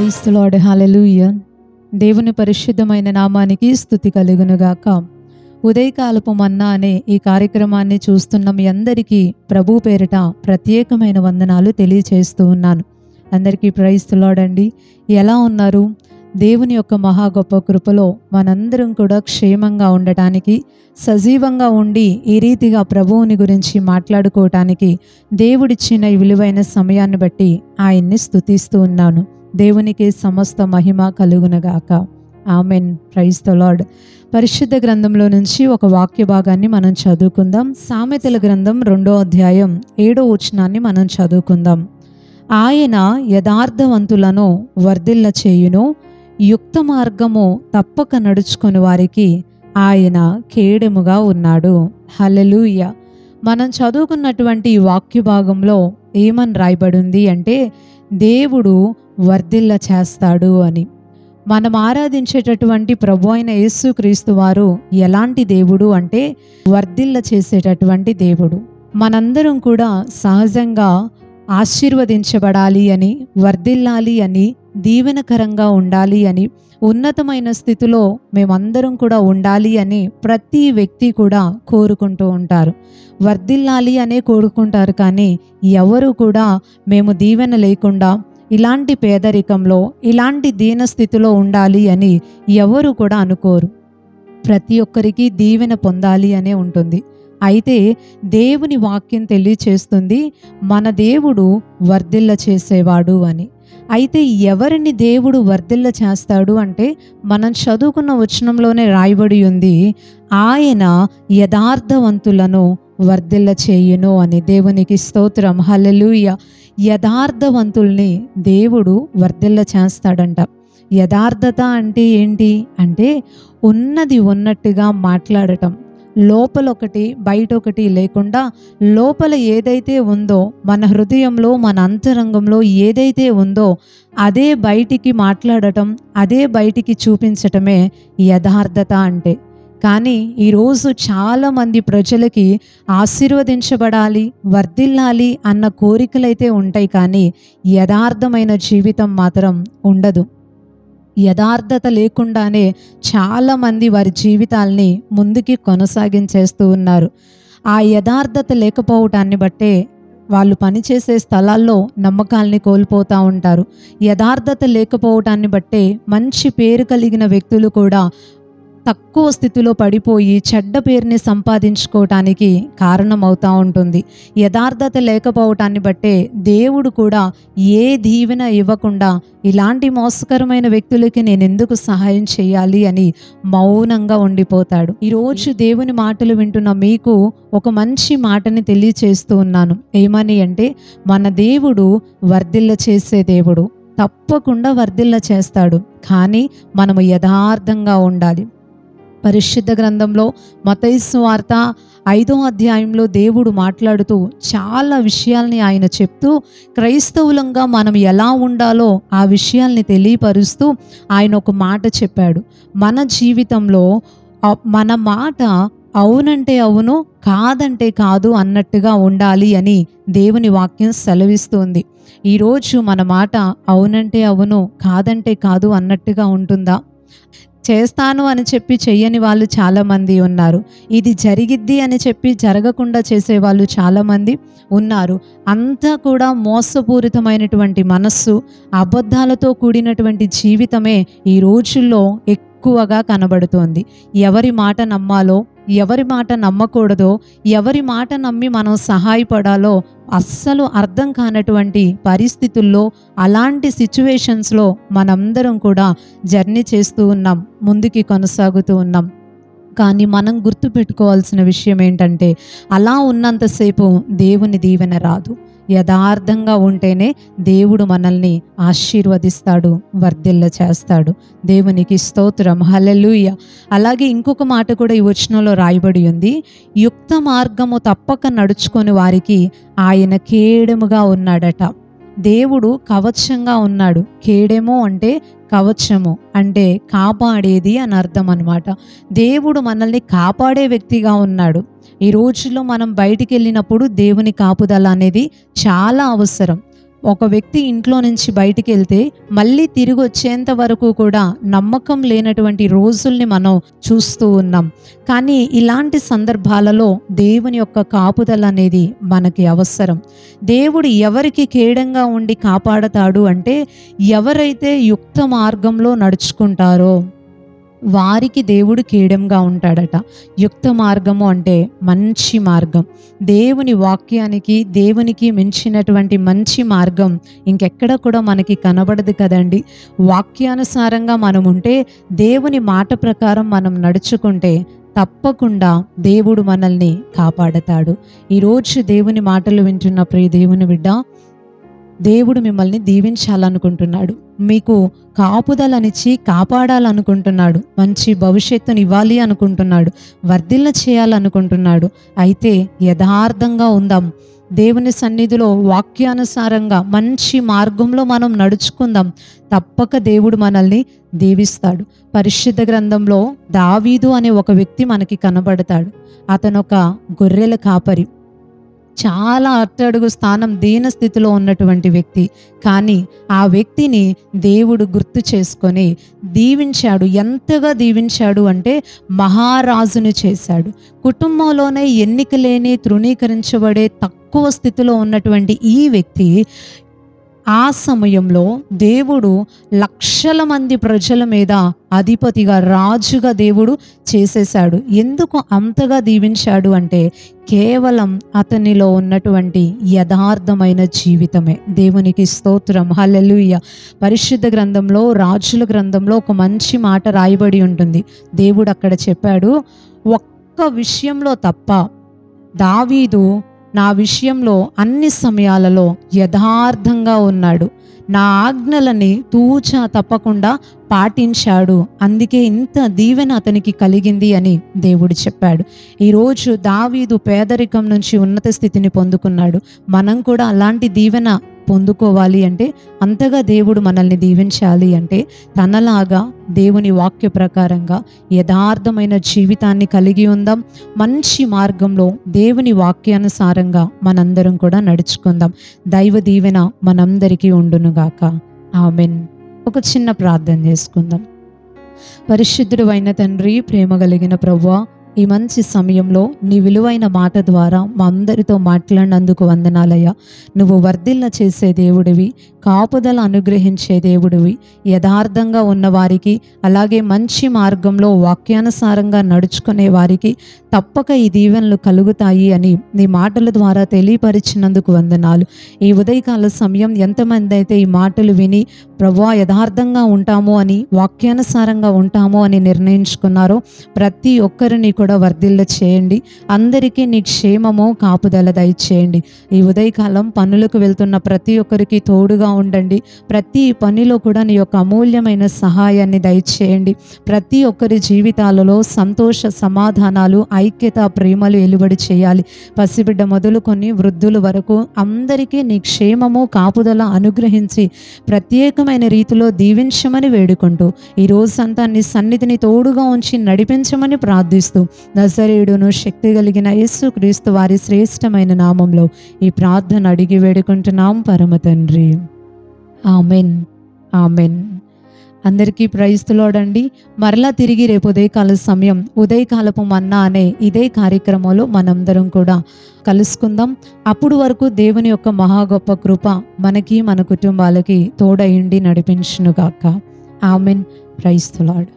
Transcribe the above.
క్రైస్తలాడ్ hallelujah దేవుని పరిశుద్ధమైన నామానికి స్థుతి కలుగునుగాక ఉదయకాలపు మన్నా అనే ఈ కార్యక్రమాన్ని చూస్తున్న మీ అందరికీ ప్రభు పేరిట ప్రత్యేకమైన వందనాలు తెలియచేస్తూ ఉన్నాను అందరికీ ప్రైస్తలాడ్ అండి ఎలా ఉన్నారు దేవుని యొక్క మహా గొప్ప కృపలో మనందరం కూడా క్షేమంగా ఉండటానికి సజీవంగా ఉండి ఈ రీతిగా ప్రభువుని గురించి మాట్లాడుకోవటానికి దేవుడిచ్చిన ఈ విలువైన సమయాన్ని బట్టి ఆయన్ని స్తుతిస్తూ ఉన్నాను దేవునికి సమస్త మహిమ కలుగునగాక ఆమెన్ ప్రైజ్ ద లార్డ్ పరిశుద్ధ గ్రంథంలో నుంచి ఒక వాక్య భాగాన్ని మనం చదువుకుందాం సామెతల గ్రంథం రెండో అధ్యాయం ఏడో వచనాన్ని మనం చదువుకుందాం ఆయన యథార్థవంతులను వర్ధిల్ల చేయును యుక్త మార్గము తప్పక నడుచుకుని వారికి ఆయన కేడెముగా ఉన్నాడు హలెలూయ మనం చదువుకున్నటువంటి ఈ వాక్య భాగంలో ఏమని రాయబడింది అంటే దేవుడు వర్ధిల్ల చేస్తాడు అని మనం ఆరాధించేటటువంటి ప్రభు అయిన యేసుక్రీస్తు వారు ఎలాంటి దేవుడు అంటే వర్ధిల్ల చేసేటటువంటి దేవుడు మనందరం కూడా సహజంగా ఆశీర్వదించబడాలి అని వర్ధిల్లాలి అని దీవెనకరంగా ఉండాలి అని ఉన్నతమైన స్థితిలో మేమందరం కూడా ఉండాలి అని ప్రతి వ్యక్తి కూడా కోరుకుంటూ ఉంటారు వర్ధిల్లాలి అనే కోరుకుంటారు కానీ ఎవరు కూడా మేము దీవెన లేకుండా ఇలాంటి పేదరికంలో ఇలాంటి దీనస్థితిలో ఉండాలి అని ఎవరు కూడా అనుకోరు ప్రతి ఒక్కరికి దీవెన పొందాలి అనే ఉంటుంది అయితే దేవుని వాక్యం తెలియచేస్తుంది మన దేవుడు వర్ధిల్ల చేసేవాడు అని అయితే ఎవరిని దేవుడు వర్ధిల్ల చేస్తాడు అంటే మనం చదువుకున్న వచనంలోనే రాయబడి ఉంది ఆయన యథార్థవంతులను వర్ధిల్ల చేయును అని దేవునికి స్తోత్రం హల్లెలూయ యథార్థవంతుల్ని దేవుడు వర్ధిల్ల చేస్తాడంట యథార్థత అంటే ఏంటి అంటే ఉన్నది ఉన్నట్టుగా మాట్లాడటం లోపల ఒకటి బయట ఒకటి లేకుండా లోపల ఏదైతే ఉందో మన హృదయంలో మన అంతరంగంలో ఏదైతే ఉందో అదే బయటికి మాట్లాడటం అదే బయటికి చూపించటమే యథార్థత అంటే కానీ ఈరోజు చాలామంది ప్రజలకి ఆశీర్వదించబడాలి వర్ధిల్లాలి అన్న కోరికలైతే ఉంటాయి కానీ యథార్థమైన జీవితం మాత్రం ఉండదు యథార్థత లేకుండానే చాలామంది వారి జీవితాల్ని ముందుకి కొనసాగించేస్తూ ఉన్నారు ఆ యథార్థత లేకపోవటాన్ని బట్టే వాళ్ళు పనిచేసే స్థలాల్లో నమ్మకాల్ని కోల్పోతూ ఉంటారు యథార్థత లేకపోవటాన్ని బట్టే మంచి పేరు కలిగిన వ్యక్తులు కూడా తక్కువ స్థితిలో పడిపోయి చెడ్డ పేరుని సంపాదించుకోవటానికి కారణమవుతూ ఉంటుంది యథార్థత లేకపోవటాన్ని బట్టే దేవుడు కూడా ఏ దీవెన ఇవ్వకుండా ఇలాంటి మోసకరమైన వ్యక్తులకి నేను ఎందుకు సహాయం చేయాలి అని మౌనంగా ఉండిపోతాడు ఈరోజు దేవుని మాటలు వింటున్న మీకు ఒక మంచి మాటని తెలియచేస్తూ ఉన్నాను ఏమని అంటే మన దేవుడు వర్ధిల్ల చేసే దేవుడు తప్పకుండా వర్ధిల్ల చేస్తాడు కానీ మనము యథార్థంగా ఉండాలి పరిశుద్ధ గ్రంథంలో మతైసు వార్త ఐదో అధ్యాయంలో దేవుడు మాట్లాడుతూ చాలా విషయాల్ని ఆయన చెప్తూ క్రైస్తవులంగా మనం ఎలా ఉండాలో ఆ విషయాల్ని తెలియపరుస్తూ ఆయన ఒక మాట చెప్పాడు మన జీవితంలో ఆ మన మాట అవునంటే అవును కాదంటే కాదు అన్నట్టుగా ఉండాలి అని దేవుని వాక్యం సెలవిస్తుంది ఈరోజు మన మాట అవునంటే అవును కాదంటే కాదు అన్నట్టుగా ఉంటుందా చేస్తాను అని చెప్పి చెయ్యని వాళ్ళు చాలామంది ఉన్నారు ఇది జరిగిద్ది అని చెప్పి జరగకుండా చేసే వాళ్ళు చాలామంది ఉన్నారు అంతా కూడా మోసపూరితమైనటువంటి మనస్సు అబద్ధాలతో కూడినటువంటి జీవితమే ఈ రోజుల్లో ఎక్కువగా కనబడుతోంది ఎవరి మాట నమ్మాలో ఎవరి మాట నమ్మకూడదో ఎవరి మాట నమ్మి మనం సహాయపడాలో అస్సలు అర్థం కానటువంటి పరిస్థితుల్లో అలాంటి సిచ్యువేషన్స్లో మనందరం కూడా జర్నీ చేస్తూ ఉన్నాం ముందుకి కొనసాగుతూ ఉన్నాం కానీ మనం గుర్తుపెట్టుకోవాల్సిన విషయం ఏంటంటే అలా ఉన్నంతసేపు దేవుని దీవెన రాదు యథార్థంగా ఉంటేనే దేవుడు మనల్ని ఆశీర్వదిస్తాడు వర్ధిల్ల చేస్తాడు దేవునికి స్తోత్రం హల్లెలూయ అలాగే ఇంకొక మాట కూడా ఈ వచనంలో రాయబడి ఉంది యుక్త మార్గము తప్పక నడుచుకొని వారికి ఆయన కేడెముగా ఉన్నాడట దేవుడు కవచంగా ఉన్నాడు కేడెము అంటే కవచము అంటే కాపాడేది అని అర్థం అనమాట దేవుడు మనల్ని కాపాడే వ్యక్తిగా ఉన్నాడు ఈ రోజుల్లో మనం బయటికి వెళ్ళినప్పుడు దేవుని కాపుదల అనేది చాలా అవసరం ఒక వ్యక్తి ఇంట్లో నుంచి బయటికి వెళ్తే మళ్ళీ తిరిగి వచ్చేంత వరకు కూడా నమ్మకం లేనటువంటి రోజుల్ని మనం చూస్తూ ఉన్నాం కానీ ఇలాంటి సందర్భాలలో దేవుని యొక్క కాపుదల అనేది మనకి అవసరం దేవుడు ఎవరికి కేడంగా ఉండి కాపాడతాడు అంటే ఎవరైతే యుక్త మార్గంలో నడుచుకుంటారో వారికి దేవుడు కీడంగా ఉంటాడట యుక్త మార్గము అంటే మంచి మార్గం దేవుని వాక్యానికి దేవునికి మించినటువంటి మంచి మార్గం ఇంకెక్కడ కూడా మనకి కనబడదు కదండి వాక్యానుసారంగా మనం ఉంటే దేవుని మాట ప్రకారం మనం నడుచుకుంటే తప్పకుండా దేవుడు మనల్ని కాపాడతాడు ఈరోజు దేవుని మాటలు వింటున్న ప్రియ దేవుని బిడ్డ దేవుడు మిమ్మల్ని దీవించాలనుకుంటున్నాడు మీకు కాపుదలనిచ్చి కాపాడాలనుకుంటున్నాడు మంచి భవిష్యత్తుని ఇవ్వాలి అనుకుంటున్నాడు వర్ధిల్ల చేయాలనుకుంటున్నాడు అయితే యథార్థంగా ఉందాం దేవుని సన్నిధిలో వాక్యానుసారంగా మంచి మార్గంలో మనం నడుచుకుందాం తప్పక దేవుడు మనల్ని దీవిస్తాడు పరిశుద్ధ గ్రంథంలో దావీదు అనే ఒక వ్యక్తి మనకి కనబడతాడు అతను ఒక గొర్రెల కాపరి చాలా అట్టడుగు స్థానం దీన స్థితిలో ఉన్నటువంటి వ్యక్తి కానీ ఆ వ్యక్తిని దేవుడు గుర్తు చేసుకొని దీవించాడు ఎంతగా దీవించాడు అంటే మహారాజును చేశాడు కుటుంబంలోనే ఎన్నిక లేని తృణీకరించబడే తక్కువ స్థితిలో ఉన్నటువంటి ఈ వ్యక్తి ఆ సమయంలో దేవుడు లక్షల మంది ప్రజల మీద అధిపతిగా రాజుగా దేవుడు చేసేశాడు ఎందుకు అంతగా దీవించాడు అంటే కేవలం అతనిలో ఉన్నటువంటి యథార్థమైన జీవితమే దేవునికి స్తోత్రం హల్లెలూయ పరిశుద్ధ గ్రంథంలో రాజుల గ్రంథంలో ఒక మంచి మాట రాయబడి ఉంటుంది దేవుడు అక్కడ చెప్పాడు ఒక్క విషయంలో తప్ప దావీదు నా విషయంలో అన్ని సమయాలలో యథార్థంగా ఉన్నాడు నా ఆజ్ఞలని తూచా తప్పకుండా పాటించాడు అందుకే ఇంత దీవెన అతనికి కలిగింది అని దేవుడు చెప్పాడు ఈరోజు దావీదు పేదరికం నుంచి ఉన్నత స్థితిని పొందుకున్నాడు మనం కూడా అలాంటి దీవెన పొందుకోవాలి అంటే అంతగా దేవుడు మనల్ని దీవించాలి అంటే తనలాగా దేవుని వాక్య ప్రకారంగా యథార్థమైన జీవితాన్ని కలిగి ఉందాం మంచి మార్గంలో దేవుని వాక్యానుసారంగా మనందరం కూడా నడుచుకుందాం దైవ దీవెన మనందరికీ ఉండునుగాక ఆమెన్ ఒక చిన్న ప్రార్థన చేసుకుందాం పరిశుద్ధుడు అయిన తండ్రి ప్రేమ కలిగిన ప్రవ్వా ఈ మంచి సమయంలో నీ విలువైన మాట ద్వారా మా అందరితో మాట్లాడినందుకు వందనాలయ్యా నువ్వు వర్ధిల్ల చేసే దేవుడివి కాపుదల అనుగ్రహించే దేవుడివి యథార్థంగా ఉన్న వారికి అలాగే మంచి మార్గంలో వాక్యానుసారంగా నడుచుకునే వారికి తప్పక ఈ దీవెనలు కలుగుతాయి అని నీ మాటల ద్వారా తెలియపరిచినందుకు వందనాలు ఈ ఉదయకాల సమయం ఎంతమంది అయితే ఈ మాటలు విని ప్రభా యథార్థంగా ఉంటాము అని వాక్యానుసారంగా ఉంటాము అని నిర్ణయించుకున్నారో ప్రతి ఒక్కరిని కూడా వర్ధిల్ల చేయండి అందరికీ నీ క్షేమము కాపుదల దయచేయండి ఈ ఉదయకాలం పనులకు వెళ్తున్న ప్రతి ఒక్కరికి తోడుగా ఉండండి ప్రతి పనిలో కూడా నీ యొక్క అమూల్యమైన సహాయాన్ని దయచేయండి ప్రతి ఒక్కరి జీవితాలలో సంతోష సమాధానాలు ఐక్యత ప్రేమలు ఎలుబడి చేయాలి పసిబిడ్డ మొదలుకొని వృద్ధుల వరకు అందరికీ నీ క్షేమము కాపుదల అనుగ్రహించి ప్రత్యేకమైన రీతిలో దీవించమని వేడుకుంటూ ఈ రోజంతా నీ సన్నిధిని తోడుగా ఉంచి నడిపించమని ప్రార్థిస్తూ నజరేయుడును శక్తి కలిగిన యేసు క్రీస్తు వారి శ్రేష్టమైన నామంలో ఈ ప్రార్థన అడిగి వేడుకుంటున్నాం పరమ తండ్రి ఆమెన్ ఆమెన్ అందరికీ ప్రైస్తులోడండి మరలా తిరిగి రేపు ఉదయకాల సమయం ఉదయకాలపు మన్నా అనే ఇదే కార్యక్రమంలో మనందరం కూడా కలుసుకుందాం అప్పుడు వరకు దేవుని యొక్క మహా గొప్ప కృప మనకి మన కుటుంబాలకి తోడయిండి నడిపించునుగాక ఆమెన్ ప్రైస్తులాడు